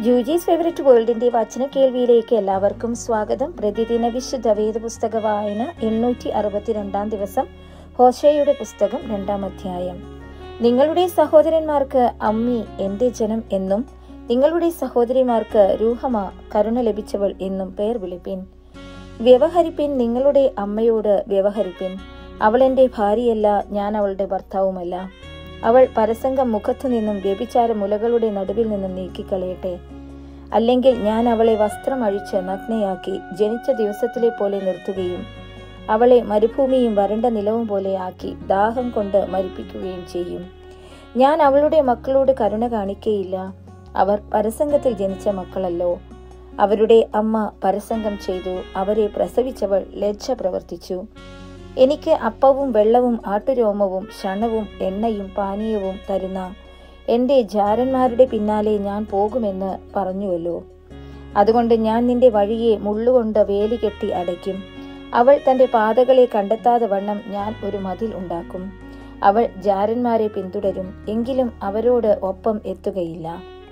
ജൂജീസ് favourite വേൾഡിന്റെ വചന കേൾവിയിലേക്ക് എല്ലാവർക്കും സ്വാഗതം പ്രതിദിന വിശുദ്ധ വേദ പുസ്തക വായന എണ്ണൂറ്റി അറുപത്തിരണ്ടാം ദിവസം ഹോശയുടെ പുസ്തകം രണ്ടാം അധ്യായം നിങ്ങളുടെ സഹോദരന്മാർക്ക് അമ്മി എന്റെ ജനം എന്നും നിങ്ങളുടെ സഹോദരിമാർക്ക് രൂഹമ കരുണ ലഭിച്ചവൾ എന്നും പേർ വിളിപ്പിൻ വ്യവഹരിപ്പിൻ നിങ്ങളുടെ അമ്മയോട് വ്യവഹരിപ്പിൻ അവൾ എന്റെ ഭാര്യയല്ല ഞാൻ അവളുടെ ഭർത്താവുമല്ല അവൾ പരസംഗം മുഖത്തു നിന്നും വ്യഭിചാര മുലകളുടെ നടുവിൽ നിന്നും നീക്കിക്കളയട്ടെ അല്ലെങ്കിൽ ഞാൻ അവളെ വസ്ത്രം അഴിച്ച് നഗ്നയാക്കി ജനിച്ച ദിവസത്തിലെ പോലെ നിർത്തുകയും അവളെ മരുഭൂമിയും വരണ്ട നിലവും പോലെ ആക്കി ദാഹം കൊണ്ട് മരിപ്പിക്കുകയും ചെയ്യും ഞാൻ അവളുടെ മക്കളോട് കരുണ കാണിക്കയില്ല അവർ പരസംഗത്തിൽ ജനിച്ച മക്കളല്ലോ അവരുടെ അമ്മ പരസംഗം ചെയ്തു അവരെ പ്രസവിച്ചവൾ ലജ്ജ പ്രവർത്തിച്ചു എനിക്ക് അപ്പവും വെള്ളവും ആട്ടുരോമവും ക്ഷണവും എണ്ണയും പാനീയവും തരുന്ന എന്റെ ജാരന്മാരുടെ പിന്നാലെ ഞാൻ പോകുമെന്ന് പറഞ്ഞുവല്ലോ അതുകൊണ്ട് ഞാൻ നിന്റെ വഴിയെ മുള്ളുകൊണ്ട് വേലി കെട്ടി അടയ്ക്കും അവൾ തന്റെ പാതകളെ കണ്ടെത്താതെ വണ്ണം ഞാൻ ഒരു മതിൽ ഉണ്ടാക്കും അവൾ ജാരന്മാരെ പിന്തുടരും എങ്കിലും അവരോട് ഒപ്പം എത്തുകയില്ല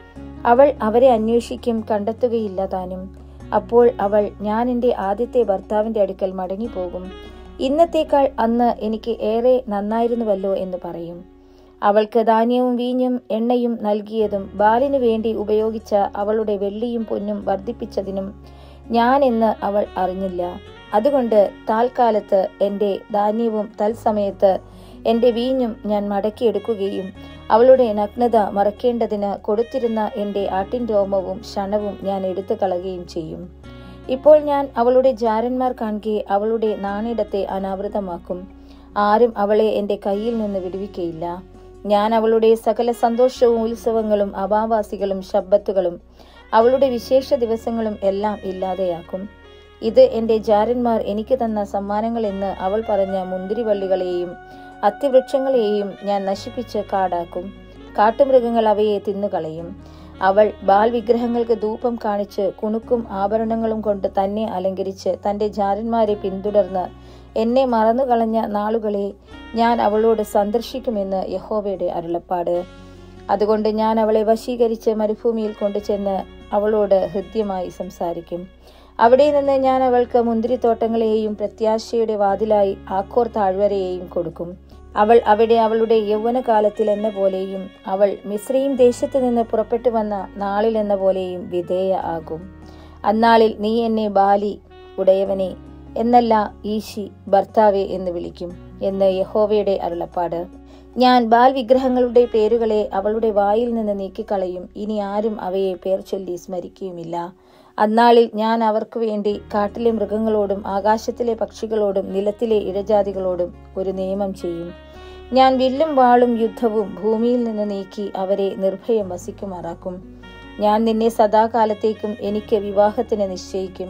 അവൾ അവരെ അന്വേഷിക്കും കണ്ടെത്തുകയില്ല താനും അപ്പോൾ അവൾ ഞാൻ എൻ്റെ ആദ്യത്തെ ഭർത്താവിന്റെ അടുക്കൽ മടങ്ങിപ്പോകും ഇന്നത്തേക്കാൾ അന്ന് എനിക്ക് ഏറെ നന്നായിരുന്നുവല്ലോ എന്ന് പറയും അവൾക്ക് ധാന്യവും വീഞ്ഞും എണ്ണയും നൽകിയതും ബാലിനു വേണ്ടി ഉപയോഗിച്ച അവളുടെ വെള്ളിയും പൊന്നും വർദ്ധിപ്പിച്ചതിനും ഞാൻ എന്ന് അവൾ അറിഞ്ഞില്ല അതുകൊണ്ട് താൽക്കാലത്ത് എൻ്റെ ധാന്യവും തൽസമയത്ത് എൻ്റെ വീഞ്ഞും ഞാൻ മടക്കിയെടുക്കുകയും അവളുടെ നഗ്നത മറക്കേണ്ടതിന് കൊടുത്തിരുന്ന എൻ്റെ ആട്ടിൻ രോമവും ക്ഷണവും ഞാൻ എടുത്തു കളയുകയും ചെയ്യും ഇപ്പോൾ ഞാൻ അവളുടെ ജാരന്മാർ കാണുകെ അവളുടെ നാണിടത്തെ അനാവൃതമാക്കും ആരും അവളെ എൻ്റെ കയ്യിൽ നിന്ന് വിടുവിക്കയില്ല ഞാൻ അവളുടെ സകല സന്തോഷവും ഉത്സവങ്ങളും അഭാവാസികളും ശബ്ദത്തുകളും അവളുടെ വിശേഷ ദിവസങ്ങളും എല്ലാം ഇല്ലാതെയാക്കും ഇത് എൻ്റെ ജാരന്മാർ എനിക്ക് തന്ന സമ്മാനങ്ങൾ എന്ന് അവൾ പറഞ്ഞ മുന്തിരിവള്ളികളെയും അത്തിവൃക്ഷങ്ങളെയും ഞാൻ നശിപ്പിച്ച് കാടാക്കും കാട്ടുമൃഗങ്ങൾ അവയെ തിന്നുകളയും അവൾ ബാൽ വിഗ്രഹങ്ങൾക്ക് ധൂപം കാണിച്ച് കുണുക്കും ആഭരണങ്ങളും കൊണ്ട് തന്നെ അലങ്കരിച്ച് തന്റെ ജാരന്മാരെ പിന്തുടർന്ന് എന്നെ മറന്നുകളഞ്ഞ നാളുകളെ ഞാൻ അവളോട് സന്ദർശിക്കുമെന്ന് യഹോവയുടെ അരുളപ്പാട് അതുകൊണ്ട് ഞാൻ അവളെ വശീകരിച്ച് മരുഭൂമിയിൽ കൊണ്ടുചെന്ന് അവളോട് ഹൃദ്യമായി സംസാരിക്കും അവിടെ നിന്ന് ഞാൻ അവൾക്ക് മുന്തിരിത്തോട്ടങ്ങളെയും പ്രത്യാശയുടെ വാതിലായി ആക്കോർ താഴ്വരയെയും കൊടുക്കും അവൾ അവിടെ അവളുടെ യൗവനകാലത്തിൽ എന്ന പോലെയും അവൾ മിശ്രയും ദേശത്ത് നിന്ന് പുറപ്പെട്ടു വന്ന നാളിൽ എന്ന പോലെയും വിധേയ ആകും അന്നാളിൽ നീ എന്നെ ബാലി ഉടയവനെ എന്നല്ല ഈശി ഭർത്താവെ എന്ന് വിളിക്കും എന്ന് യഹോവയുടെ അരുളപ്പാട് ഞാൻ ബാൽ വിഗ്രഹങ്ങളുടെ പേരുകളെ അവളുടെ വായിൽ നിന്ന് നീക്കിക്കളയും ഇനി ആരും അവയെ പേർ ചൊല്ലി സ്മരിക്കുകയുമില്ല അന്നാളിൽ ഞാൻ അവർക്കു വേണ്ടി കാട്ടിലെ മൃഗങ്ങളോടും ആകാശത്തിലെ പക്ഷികളോടും നിലത്തിലെ ഇഴജാതികളോടും ഒരു നിയമം ചെയ്യും ഞാൻ വില്ലും വാളും യുദ്ധവും ഭൂമിയിൽ നിന്ന് നീക്കി അവരെ നിർഭയം വസിക്കുമാറാക്കും ഞാൻ നിന്നെ സദാകാലത്തേക്കും എനിക്ക് വിവാഹത്തിന് നിശ്ചയിക്കും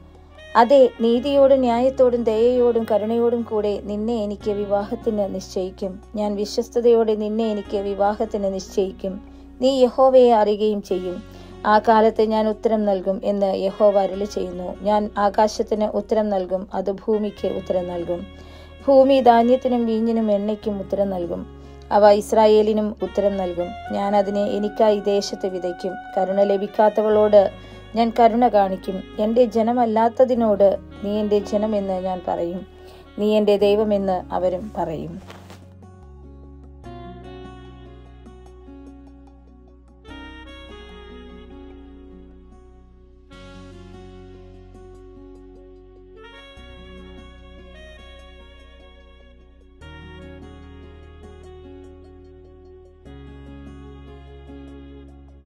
അതെ നീതിയോടും ന്യായത്തോടും ദയയോടും കരുണയോടും കൂടെ നിന്നെ എനിക്ക് വിവാഹത്തിന് നിശ്ചയിക്കും ഞാൻ വിശ്വസ്തയോടെ നിന്നെ എനിക്ക് വിവാഹത്തിന് നിശ്ചയിക്കും നീ യഹോവയെ അറിയുകയും ചെയ്യും ആ കാലത്ത് ഞാൻ ഉത്തരം നൽകും എന്ന് യഹോവ അരുളി ചെയ്യുന്നു ഞാൻ ആകാശത്തിന് ഉത്തരം നൽകും അത് ഭൂമിക്ക് ഉത്തരം നൽകും ഭൂമി ധാന്യത്തിനും വീഞ്ഞിനും എണ്ണയ്ക്കും ഉത്തരം നൽകും അവ ഇസ്രായേലിനും ഉത്തരം നൽകും ഞാൻ അതിനെ എനിക്കായി ദേശത്ത് വിതയ്ക്കും കരുണ ലഭിക്കാത്തവളോട് ഞാൻ കരുണ കാണിക്കും എൻ്റെ ജനമല്ലാത്തതിനോട് നീ എൻ്റെ ജനമെന്ന് ഞാൻ പറയും നീ എൻ്റെ ദൈവമെന്ന് അവരും പറയും